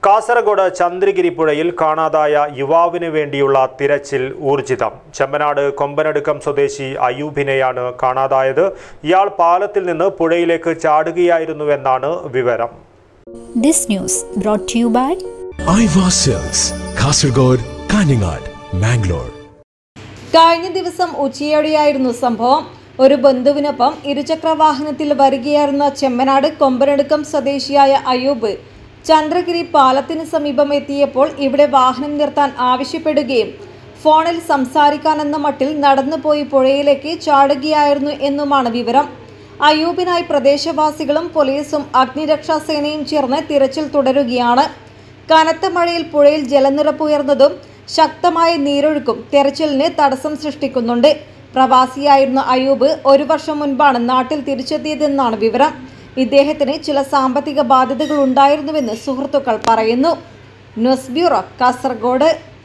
കാസർഗോഡ് ചന്ദ്രഗിരി പുഴയിൽ കാണാതായ യുവാവിന് വേണ്ടിയുള്ള തിരച്ചിൽ ഊർജിതം ചെമ്മനാട് കൊമ്പനടുക്കം സ്വദേശി അയൂബിനെയാണ് കാണാതായത് ഇയാൾ പാലത്തിൽ നിന്ന് പുഴയിലേക്ക് ചാടുകയായിരുന്നുവെന്നാണ് വിവരം This news brought to you by Aiwa sales Kasaragod Kanhangad Mangalore കഴിഞ്ഞ ദിവസം ഉച്ചയോടെയായിരുന്നു സംഭവം ഒരു ബന്ധുവിനൊപ്പം ഇരുചക്ര വാഹനത്തിൽ വരികയായിരുന്ന ചെമ്മനാട് കൊമ്പനടുക്കം സ്വദേശിയായ അയൂബ് ചന്ദ്രഗിരി പാലത്തിന് സമീപം എത്തിയപ്പോൾ ഇവിടെ വാഹനം നിർത്താൻ ആവശ്യപ്പെടുകയും ഫോണിൽ സംസാരിക്കാനെന്ന മട്ടിൽ നടന്നുപോയി പുഴയിലേക്ക് ചാടുകയായിരുന്നു എന്നുമാണ് വിവരം അയൂബിനായി പ്രദേശവാസികളും പോലീസും അഗ്നിരക്ഷാസേനയും ചേർന്ന് തിരച്ചിൽ തുടരുകയാണ് കനത്ത മഴയിൽ പുഴയിൽ ജലനിരപ്പ് ഉയർന്നതും ശക്തമായ നീരൊഴുക്കും തെരച്ചിലിന് തടസ്സം സൃഷ്ടിക്കുന്നുണ്ട് പ്രവാസിയായിരുന്ന അയൂബ് ഒരു വർഷം മുൻപാണ് നാട്ടിൽ തിരിച്ചെത്തിയതെന്നാണ് വിവരം ഇദ്ദേഹത്തിന് ചില സാമ്പത്തിക ബാധ്യതകൾ ഉണ്ടായിരുന്നുവെന്ന് സുഹൃത്തുക്കൾ പറയുന്നു ന്യൂസ് ബ്യൂറോ കാസർഗോഡ്